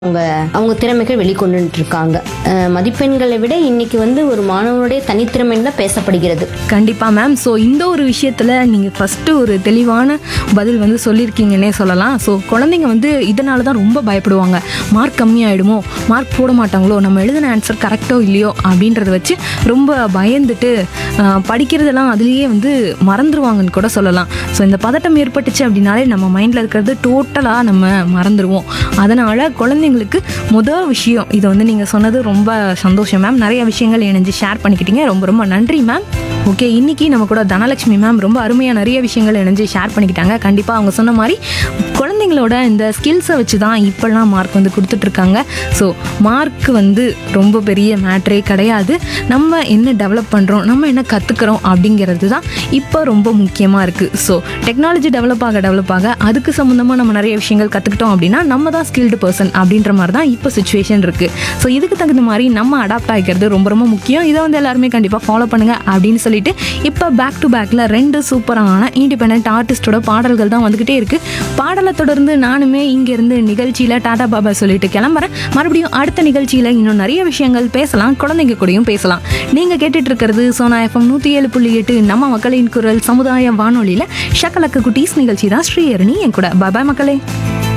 அவங்க அவங்க திறமைகள் வெளிக்கொண்டு இருக்காங்க அஹ் மதிப்பெண்களை விட இன்னைக்கு வந்து ஒரு மாணவனுடைய தனித்திறமை தான் பேசப்படுகிறது கண்டிப்பா மேம் ஸோ இந்த ஒரு விஷயத்துல நீங்க ஃபர்ஸ்ட் ஒரு தெளிவான பதில் வந்து சொல்லியிருக்கீங்கன்னே சொல்லலாம் ஸோ குழந்தைங்க வந்து இதனால தான் ரொம்ப பயப்படுவாங்க மார்க் கம்மியாயிடுமோ மார்க் போட மாட்டாங்களோ நம்ம எழுதின ஆன்சர் கரெக்டோ இல்லையோ அப்படின்றத வச்சு ரொம்ப பயந்துட்டு ஆஹ், படிக்கிறதெல்லாம் அதுலேயே வந்து மறந்துடுவாங்கன்னு கூட சொல்லலாம் ஸோ இந்த பதட்டம் ஏற்பட்டுச்சு அப்படின்னாலே நம்ம மைண்டில் இருக்கிறது டோட்டலாக நம்ம மறந்துடுவோம் அதனால் குழந்தைங்களுக்கு முதல் விஷயம் இதை வந்து நீங்கள் சொன்னது ரொம்ப சந்தோஷம் மேம் நிறைய விஷயங்கள் இணைஞ்சு ஷேர் பண்ணிக்கிட்டீங்க ரொம்ப ரொம்ப நன்றி மேம் ஓகே இன்னைக்கு நம்ம கூட தனலட்சுமி மேம் ரொம்ப அருமையாக நிறைய விஷயங்கள் இணைஞ்சு ஷேர் பண்ணிக்கிட்டாங்க கண்டிப்பாக அவங்க சொன்ன மாதிரி குழந்தைங்களோட இந்த ஸ்கில்ஸை வச்சு தான் இப்போல்லாம் மார்க் வந்து கொடுத்துட்ருக்காங்க ஸோ மார்க் வந்து ரொம்ப பெரிய மேட்ரே கிடையாது நம்ம என்ன டெவலப் பண்ணுறோம் நம்ம என்ன கற்றுக்குறோம் அப்படிங்கிறது தான் இப்போ ரொம்ப முக்கியமாக இருக்குது ஸோ டெக்னாலஜி டெவலப் ஆக டெவலப் ஆக அதுக்கு சம்மந்தமாக நம்ம நிறைய விஷயங்கள் கற்றுக்கிட்டோம் அப்படின்னா நம்ம தான் ஸ்கில்டு பர்சன் அப்படின்ற மாதிரி தான் இப்போ சுச்சுவேஷன் இருக்குது ஸோ இதுக்கு தகுந்த மாதிரி நம்ம அடாப்ட் ஆகிக்கிறது ரொம்ப ரொம்ப முக்கியம் இதை வந்து எல்லாருமே கண்டிப்பாக ஃபாலோ பண்ணுங்க அப்படின்னு சொல்லிட்டு இப்போ பேக் டு பேக்கில் ரெண்டு சூப்பரான இண்டிபெண்ட் ஆர்டிஸ்டோட பாடல்கள் தான் வந்துக்கிட்டே இருக்குது பாடலை தொடர்ந்து நானுமே இங்கேருந்து நிகழ்ச்சியில் டாடா பாபா சொல்லிட்டு கிளம்புறேன் மறுபடியும் அடுத்த நிகழ்ச்சியில் இன்னும் நிறைய விஷயங்கள் பேசலாம் குழந்தைங்க கூடயும் பேசலாம் நீங்கள் கேட்டுட்டு இருக்கிறது சோனா எஃப்எம் நூற்றி ஏழு புள்ளி எட்டு நம்ம மக்களின் குரல் சமுதாய வானொலியில் ஷக்கலக்க குட்டீஸ் நிகழ்ச்சி தான் ஸ்ரீஹரணி என் கூட பாய் மக்களே